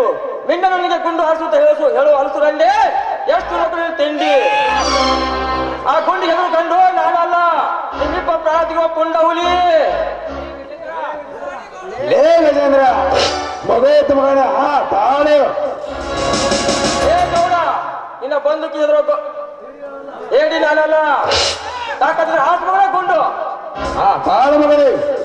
ಬಿಟ್ಟು ಮಿಂಡನೊಂದಿಗೆ ಗುಂಡು ಹಾರಿಸುತ್ತ ಹೇಳು ಹೇಳು ಹಲಸುರಂಡೆ ಎಷ್ಟು ನಕಲಿ ತಿಂಡಿ ಆ ಗುಂಡು ಎದುರು ಕಂಡು ನಾನಲ್ಲ ನಿಮ್ಮಿಬ್ಬ ಪ್ರಾಣತಿಗೋ ಪುಂಡ ಹುಲಿ ಲೇ ಗಜೇಂದ್ರ ಮಗೈತು ಮಗನ ಹಾ ತಾಳು ಏ ಗೌಡ ನಿನ್ನ ಬಂದೂಕಿ ಎದುರು ಹೇಳಿ ನಾನಲ್ಲ ತಾಕತ್ತಿದ್ರೆ ಹಾಸ್ಮಗಳ ಗುಂಡು ಹಾ ತಾಳು ಮಗನೇ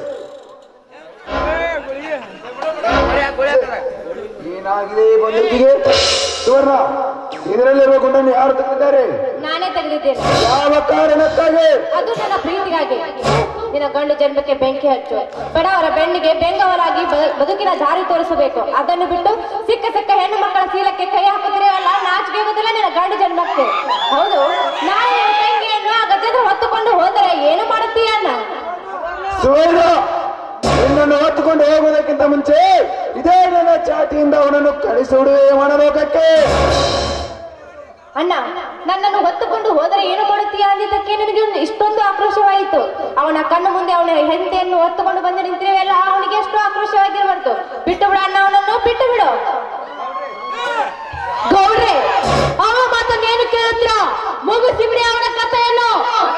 ಏನಾಗಿದೆ ಈ ಬಂದೂಕಿಗೆ ಸುವರ್ಣ ಇದರಲ್ಲಿರುವ ಗುಂಡನ್ನು ಯಾರು ತೆಗೆದಿದ್ದಾರೆ ನಾನೇ ತೆಗೆದಿದ್ದೇನೆ ಯಾವ ಕಾರಣಕ್ಕಾಗಿ ಅದು ನನ್ನ ಪ್ರೀತಿಗಾಗಿ ನಿನ್ನ ಗಂಡು ಜನ್ಮಕ್ಕೆ ಬೆಂಕಿ ಹಚ್ಚು ಬಡವರ ಬೆನ್ನಿಗೆ ಬೆಂಗವರಾಗಿ ಬ- ಬದುಕಿನ ದಾರಿ ತೋರಿಸಬೇಕು ಅದನ್ನು ಬಿಟ್ಟು ಸಿಕ್ಕ ಸಿಕ್ಕ ಹೆಣ್ಣು ಮಕ್ಕಳ ಶೀಲಕ್ಕೆ ಕೈ ಹಾಕುತ್ತಿರೆಯಲ್ಲ ನಾಚಿಕೆ ಗೊತ್ತಿಲ್ಲ ನಿನ್ನ ಗಂಡು ಜನ್ಮಕ್ಕೆ ಹೌದು ನಾನು ನಿನ್ನ ತಂಗಿಯನ್ನು ಆ ಗಜೇಂದ್ರ ಹೊತ್ತುಕೊಂಡು ಹೋದರೆ ಏನು ಮಾಡುತ್ತೀಯ ಅಣ್ಣ ಸುವರ್ಣ ನಿನ್ನನ್ನು ಹೊತ್ತುಕೊಂಡು ಹೋಗುವುದಕ್ಕಿಂತ ಮುಂಚೆ ಇದೇ ನನ್ನ ಚಾಟಿಯಿಂದ ಅವನನ್ನು ಕಳಿಸಿಬಿಡುವೆ ಮನಲೋಕಕ್ಕೆ ಅಣ್ಣ ನನ್ನನ್ನು ಹೊತ್ತುಕೊಂಡು ಹೋದರೆ ಏನು ಮಾಡುತ್ತೀಯ ಅಂದಿದ್ದಕ್ಕೆ ನಿನಗೆ ಒಂದು ಇಷ್ಟೊಂದು ಆಕ್ರೋಶವಾಯಿತು ಅವನ ಕಣ್ಣು ಮುಂದೆ ಅವನ ಹೆಂಡತಿಯನ್ನು ಹೊತ್ತುಕೊಂಡು ಬಂದು ನಿಂತಿರುವೆಲ್ಲ ಅವನಿಗೆ ಎಷ್ಟು ಆಕ್ರೋಶವಾಗಿರಬಾರ್ದು ಬಿಟ್ಟು ಬಿಡು ಅಣ್ಣ ಅವನನ್ನು ಬಿಟ್ಟು ಬಿಡು ಗೌಡ್ರೆ ಅವ ಮಾತನ್ನೇನು ಕೇಳುತ್ತೀರ ಮುಗಿಸಿ ಬಿಡಿ ಅವನ ಕಥೆಯನ್ನು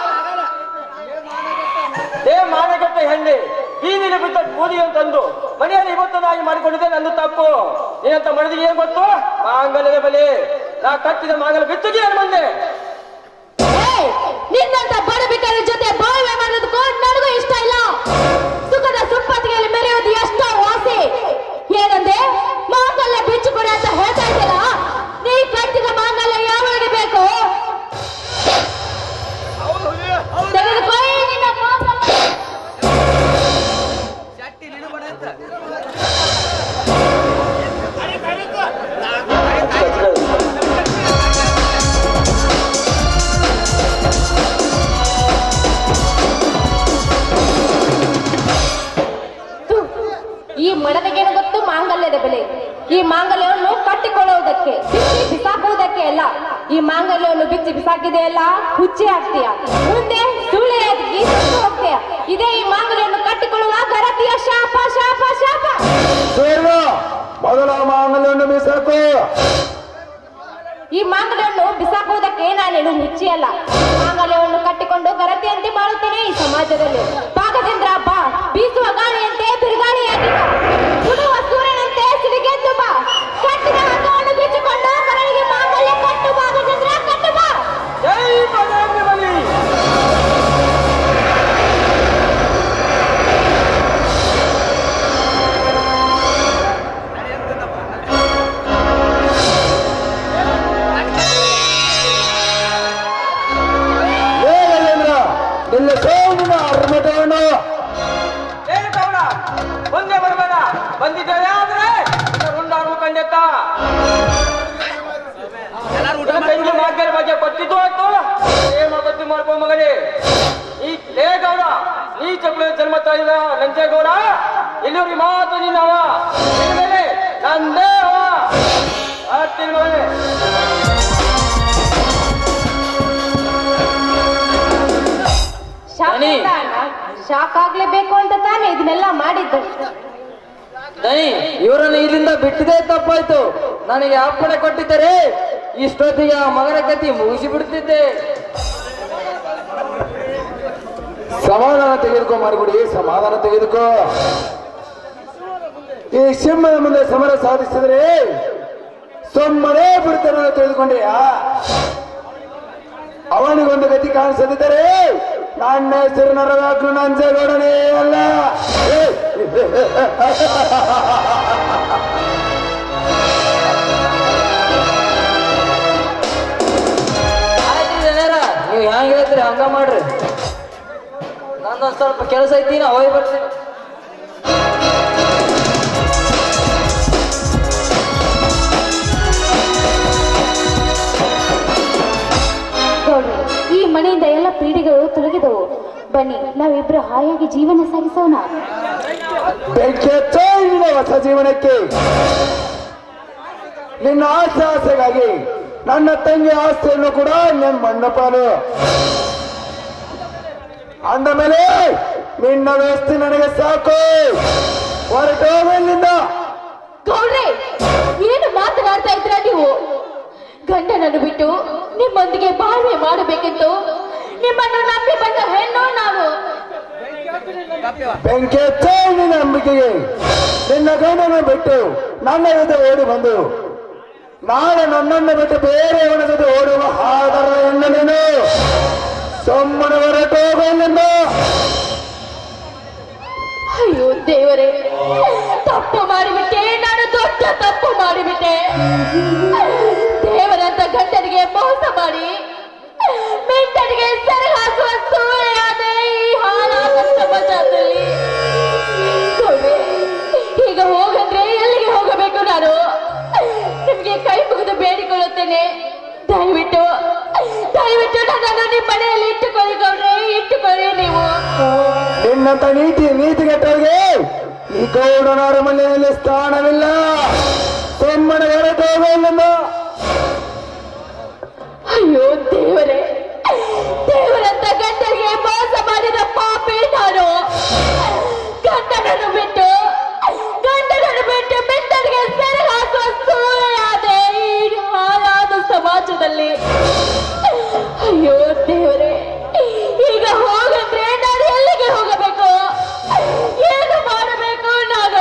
ಏ ಮಾನಗಟ್ಟ ಹೆಣ್ಣೆ ಬೀದಿಲಿ ಬಿದ್ದ ಕೂದಿ ಅಂತಂದು ಮನೆಯಲ್ಲಿ ಇವತ್ತನಾಗಿ ಮಾಡಿಕೊಂಡಿದ್ದೆ ನಂದು ತಪ್ಪು ನೀನಂತ ಮನದಿಗೆ ಏನ್ ಗೊತ್ತು ಮಾಂಗಲ್ಯದ ಬಲಿ ನಾ ಕಟ್ಟಿದ ಮಾಂಗಲ್ಯ ಬಿಚ್ಚುಗೆ ಏನು ಬಂದೆ ಏಯ್, ನಿನ್ನಂತ ಬಡಬಿಟ್ಟರ ಜೊತೆ ಬಾಳ್ವೆ ಮಾಡೋದಕ್ಕೂ ನನಗೂ ಇಷ್ಟ ಇಲ್ಲ ಸುಖದ ಸುಪ್ಪತ್ತಿಗೆಯಲ್ಲಿ ಮೆರೆಯುವುದು ಎಷ್ಟೋ ವಾಸಿ ಏನಂದೆ ಮಾಂಗಲ್ಯ ಬಿಚ್ಚುಕೊಡಿ ಅಂತ ಹೇಳ್ತಾ ಇದ್ದೀರಾ ನೀ ಕಟ್ಟಿದ ಮಾಂಗಲ್ಯ ಯಾವಳಿಗೆ ಬೇಕು ತೆಗೆದುಕೋ ಈ ನಿನ್ನ ಮಾಂಗಲ್ಯ. ಥು, ಈ ಮಡದಿಗೇನು ಗೊತ್ತು ಮಾಂಗಲ್ಯದ ಬೆಲೆ ಈ ಮಾಂಗಲ್ಯವನ್ನು ಕಟ್ಟಿಕೊಳ್ಳುವುದಕ್ಕೆ ಬಿಚ್ಚಿ ಬಿಸಾಕುವುದಕ್ಕೆ ಅಲ್ಲ ಈ ಮಾಂಗಲ್ಯವನ್ನು ಬಿಚ್ಚಿ ಬಿಸಾಕಿದೆಯಲ್ಲ ಹುಚ್ಚಿ ಆಗ್ತೀಯ ಮುಂದೆ ಸುಳ್ಳೆಯಾಗಿ ಸತ್ತು ಹೋಗ್ತೀಯ ಇದೇ ಈ ಮಾಂಗಲ್ಯವನ್ನು ಕಟ್ಟಿಕೊಳ್ಳುವ ಗರತಿಯ ಶಾಪ ಶಾಪ ಶಾಪ ಸುವರ್ಣ ಮೊದಲ ಮಾಂಗಲ್ಯವನ್ನು ಬಿಸಾಕು ಈ ಮಾಂಗಲ್ಯವನ್ನು ಬಿಸಾಕುವುದಕ್ಕೆ ನಾನೇನು ಹುಚ್ಚಿ ಅಲ್ಲ ಈ ಮಾಂಗಲ್ಯವನ್ನು ಕಟ್ಟಿಕೊಂಡು ಗರತಿಯಂತೆ ಮಾಡುತ್ತೇನೆ ಈ ಸಮಾಜದಲ್ಲಿ ಪಾಕಚಂದ್ರ ಬಾ ಬೀಸುವ ಗಾಳಿಯಂತೆ ಬಿರುಗಾಳಿಯಾಗಿ ಬಾ ಸುಡುವ ಸೂರ್ಯನಂತೆ ಸಿಡಿಗೆದ್ದು ಬಾ ಕಟ್ಟಿದ ಹಗ್ಗವನ್ನು ಬಿಚ್ಚಿಕೊಂಡು ಕರಳಿಗೆ ಮಾಂಗಲ್ಯ ಕಟ್ಟು ಪಾಕಚಂದ್ರ ಕಟ್ಟು ಬಾ ಜೈ ಬಜರಂಗ ಬಲಿ ಲೇ ಗಜೇಂದ್ರ ನಿಲ್ಲ ಸೋಮಿನ ಅರ್ಮಟವನ್ನು ಏನು ಕವಡ ಮುಂದೆ ಬರಬೇಡ ಬಂದಿದ್ದೇವೆ ಆದ್ರೆ ರುಂಡಾರು ಕಂಡೆತ್ತ ನನ್ನ ತಂಗಿ ಮಾಗ್ಯರ ಬಗ್ಗೆ ಗೊತ್ತಿದ್ದು ಆಯ್ತು ಏನ್ ಗೊತ್ತಿ ಮಾಡ್ಕೊ ಮಗನೇ ಈ ಲೇ ಗೌಡ ಈ ಚಪ್ಪಲಿ ಜನ್ಮ ತಾಯಿದ ನಂಜೇಗೌಡ ಇಲ್ಲಿವ್ರಿಗೆ ಮಾತು ನೀನವ ಇನ್ಮೇಲೆ ನಂದೇ ಅವ ಆಡ್ತೀನಿ ಮಗನೇ ಶಾಕ್ ದನಿ. ಆಯ್ತಾ ಅಣ್ಣ? ಶಾಕ್ ಆಗ್ಲೇಬೇಕು ಅಂತ ತಾನೇ ಇದನ್ನೆಲ್ಲ ಮಾಡಿದ್ದು ದನಿ ಇವರನ್ನು ಇಲ್ಲಿಂದ ಬಿಟ್ಟಿದೆ ತಪ್ಪಾಯ್ತು ನನಗೆ ಅಪ್ಪಣೆ ಕೊಟ್ಟಿದ್ದರೆ ಇಷ್ಟೊತ್ತಿಗೆ ಆ ಮಗನ ಕತಿ ಮುಗಿಸಿ ಬಿಡ್ತಿದ್ದೆ ಸಮಾಧಾನ ತೆಗೆದುಕೋ ಮಾರ್ಬಿಡಿ ಸಮಾಧಾನ ತೆಗೆದುಕೋ ಈ ಸಿಂಹದ ಮುಂದೆ ಸಮರ ಸಾಧಿಸಿದ್ರೆ ಸುಮ್ಮನೆ ಬಿಡ್ತಾನೆ ತಿಳಿದುಕೊಂಡೆಯಾ ಅವನಿಗೊಂದು ಗತಿ ಕಾಣಿಸದಿದ್ದರೆ ನನ್ನ ಹೆಸರು ನರವಾಕ್ರು ನಂಜೇಗೌಡನೇ ಅಲ್ಲ ಏ! ಆಯ್ತು ಜನರ ನೀವು ಹೆಂಗ್ ಹೇಳ್ತೀರಿ ಹಂಗ ಮಾಡ್ರಿ ನಂದೊಂದ್ ಸ್ವಲ್ಪ ಕೆಲಸ ಐತಿ ನಾ ಹೋಗಿ ಬರ್ತೀನಿ ಗೌಡ್ರೆ, ಈ ಮನೆಯಿಂದ ಎಲ್ಲ ಪೀಳಿಗೆಗಳು ತೊಲಗಿದವು ಬನ್ನಿ ನಾವಿಬ್ರು ಹಾಯಾಗಿ ಜೀವನ ಸಾಗಿಸೋಣ ಬೆಂಕಿ ಹಚ್ಚೋ ನಿನ್ನ ಹೊಸ ಜೀವನಕ್ಕೆ ನಿನ್ನ ಆಸೆ ಆಸೆಗಾಗಿ ನನ್ನ ತಂಗಿ ಆಸ್ತಿಯನ್ನು ಕೂಡ ನನ್ನ ಮಣ್ಣ ಪಾಲು ಅಂದ ಮೇಲೆ ನಿನ್ನ ವ್ಯವಸ್ಥೆ ನನಗೆ ಸಾಕು ಹೊರಟೋಗಲ್ಲಿಂದ ಗೌಡ್ರೆ ಈ ಬಿಟ್ಟು ನಿಮ್ಮೊಂದಿಗೆ ಬಾಳ್ವೆ ಮಾಡಬೇಕೆಂದು ನಿಮ್ಮನ್ನು ನಂಬಿ ಬಂದ ಹೆಣ್ಣು ನಾವು ಬೆಂಕಿ ಹಚ್ಚ ನಿನ್ನ ನಂಬಿಕೆಗೆ ನಿನ್ನ ಗಂಡನ ಬಿಟ್ಟು ನನ್ನ ಜೊತೆ ಓಡಿ ಬಂದು ನಾಳೆ ನನ್ನನ್ನು ಬಿಟ್ಟು ಬೇರೆಯವನ ಜೊತೆ ಓಡುವ ಹಾದರ ಹೆಣ್ಣು ನೀನು ಸೊಮ್ಮನ ಹೊರಟೋಗಲಿಂದ ಅಯ್ಯೋ ದೇವರೇ ತಪ್ಪು ಮಾಡಿಬಿಟ್ಟೆ ನಾನು ದೊಡ್ಡ ತಪ್ಪು ಮಾಡಿಬಿಟ್ಟೆ ದೇವರಂತ ಗಂಡನಿಗೆ ಮೋಸ ಮಾಡಿ ಮೆಂಟನಿಗೆ ಸೆರೆ ಹಾಕುವ ಸೂಳೆಯಾದ ಈ ಹಾಳಾದ ಸಮಾಜದಲ್ಲಿ ಗೌರಿ, ಈಗ ಹೋಗಂದ್ರೆ ಎಲ್ಲಿಗೆ ಹೋಗಬೇಕು ನಾನು ನಿಮ್ಗೆ ಕೈ ಮುಗಿದು ಬೇಡಿಕೊಳ್ಳುತ್ತೇನೆ ದಯವಿಟ್ಟು ದಯವಿಟ್ಟು ನನ್ನನ್ನು ನಿಮ್ಮ ಮನೆಯಲ್ಲಿ ಇಟ್ಟುಕೊಳ್ಳಿ ಗೌಡ್ರೆ ಇಟ್ಟುಕೊಳ್ಳಿ ನೀವು ನಿನ್ನಂತ ನೀತಿ ನೀತಿಗೆಟ್ಟವರಿಗೆ ಈ ಗೌಡನ ಅರಮನೆಯಲ್ಲಿ ಸ್ಥಾನವಿಲ್ಲ ಸೊಮ್ಮನ ಹೊರಟೋಗಲಿಂದ ಅಯ್ಯೋ ದೇವರೇ ದೇವರಂತ ಗಂಡನಿಗೆ ಮೋಸ ಮಾಡಿದ ಪಾಪಿ ನಾನು ಗಂಡನನ್ನು ಬಿಟ್ಟು ಗಂಡನನ್ನು ಬಿಟ್ಟು ಮೆಟ್ಟನಿಗೆ ಸೆರೆ ಹಾಕುವ ಸೂಳೆಯಾದೆ ಈ ಹಾಳಾದ ಸಮಾಜದಲ್ಲಿ ಅಯ್ಯೋ ದೇವರೇ ಈಗ ಹೋಗಂದ್ರೆ ನಾನು ಎಲ್ಲಿಗೆ ಹೋಗಬೇಕು ಏನು ಮಾಡಬೇಕು ನಾನು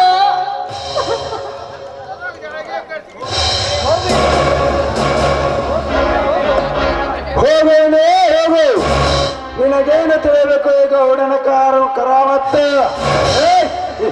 ಹೋಗೋಣೇ ಹೋಗು ನಿನಗೇನು ತಿಳಿಯಬೇಕು ಈಗ ಹುಡನ ಕಾರು ಕರಾವತ್ತ ಏಯ್!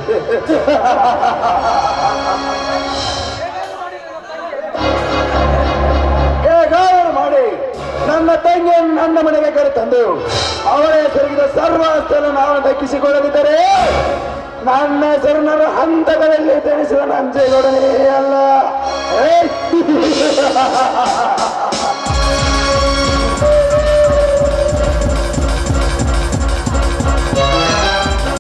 ಹೇಗಾದರೂ ಮಾಡಿ ನನ್ನ ತಂಗಿಯನ್ನು ನನ್ನ ಮನೆಗೆ ಕರೆತಂದು ಅವಳ ಹೆಸರಿಗಿದ ಸರ್ವ ಆಸ್ತಿಯನ್ನು ನಾವು ದಕ್ಕಿಸಿಕೊಳ್ಳದಿದ್ದರೆ ನನ್ನ ಹೆಸರನ್ನ ಹಂತಗಳಲ್ಲಿ ತಿಳಿಸಿದ ನಂಜೇಗೌಡನೇ ಅಲ್ಲ ಏಯ್!